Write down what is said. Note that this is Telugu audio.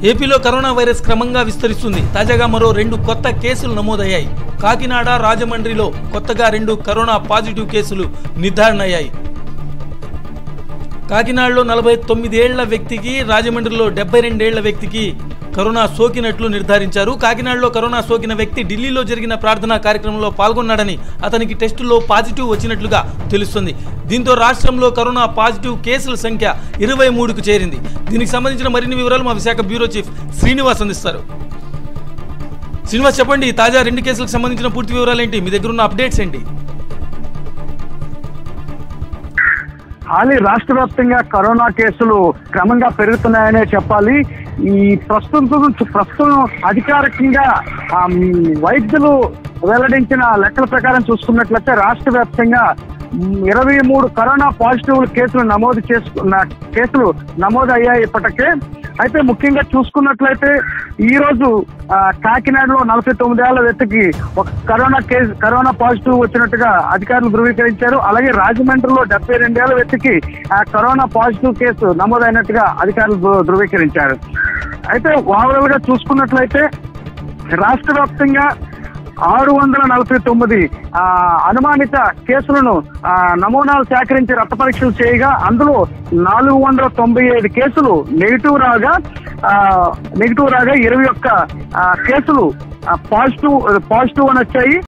ఏపీలో కరోనా వైరస్ క్రమంగా విస్తరిస్తుంది తాజాగా మరో రెండు కొత్త కేసులు నమోదయ్యాయి కాకినాడ రాజమండ్రిలో కొత్తగా రెండు కరోనా పాజిటివ్ కేసులు నిర్ధారణ అయ్యాయి కాకినాడలో నలభై తొమ్మిదేళ్ల వ్యక్తికి రాజమండ్రిలో డెబ్బై రెండేళ్ల వ్యక్తికి కరోనా సోకినట్లు నిర్ధారించారు కాకినాడలో కరోనా సోకిన వ్యక్తి ఢిల్లీలో జరిగిన ప్రార్థనా కార్యక్రమంలో పాల్గొన్నాడని అతనికి టెస్టులో పాజిటివ్ వచ్చినట్లుగా తెలుస్తుంది దీంతో రాష్ట్రంలో కరోనా పాజిటివ్ కేసుల సంఖ్య ఇరవై మూడుకు చేరింది దీనికి సంబంధించిన మరిన్ని వివరాలు మా విశాఖ బ్యూరో చీఫ్ శ్రీనివాస్ అందిస్తారు శ్రీనివాస్ చెప్పండి ఈ తాజా రెండు కేసులకు సంబంధించిన పూర్తి వివరాలు ఏంటి మీ దగ్గర ఉన్న అప్డేట్స్ ఏంటి హాలి రాష్ట్ర వ్యాప్తంగా కరోనా కేసులు క్రమంగా పెరుగుతున్నాయనే చెప్పాలి ఈ ప్రస్తుతం ప్రస్తుతం అధికారికంగా ఆ, మ్, వైద్యులు వెల్లడించిన లెక్కల ప్రకారం చూసుకున్నట్లయితే రాష్ట్ర వ్యాప్తంగా మ్, ఇరవై మూడు కరోనా పాజిటివ్ కేసులు నమోదు చేసుకున్న కేసులు నమోదు అయ్యాయి ఇప్పటికే అయితే ముఖ్యంగా చూసుకున్నట్లయితే ఈ రోజు ఆ, కాకినాడలో నలభై తొమ్మిది ఏళ్ల వ్యక్తికి ఒక కరోనా కేసు కరోనా పాజిటివ్ వచ్చినట్టుగా అధికారులు ధృవీకరించారు అలాగే రాజమండ్రిలో డెబ్బై రెండేళ్ల వ్యక్తికి ఆ కరోనా పాజిటివ్ కేసు నమోదైనట్టుగా అధికారులు ధృ- ధృవీకరించారు అయితే ఓవరాల్ గా చూసుకున్నట్లయితే రాష్ట్ర వ్యాప్తంగా ఆరు వందల నలభై తొమ్మిది ఆ, అనుమానిత కేసులను ఆ, నమూనాలు సేకరించి రక్త పరీక్షలు చేయగా అందులో నాలుగు వందల తొంభై ఐదు కేసులు నెగిటివ్ రాగా ఆ, నెగిటివ్ రాగా ఇరవై ఒక్క ఆ, కేసులు పాజిటివ్ పాజిటివ్ అని వచ్చాయి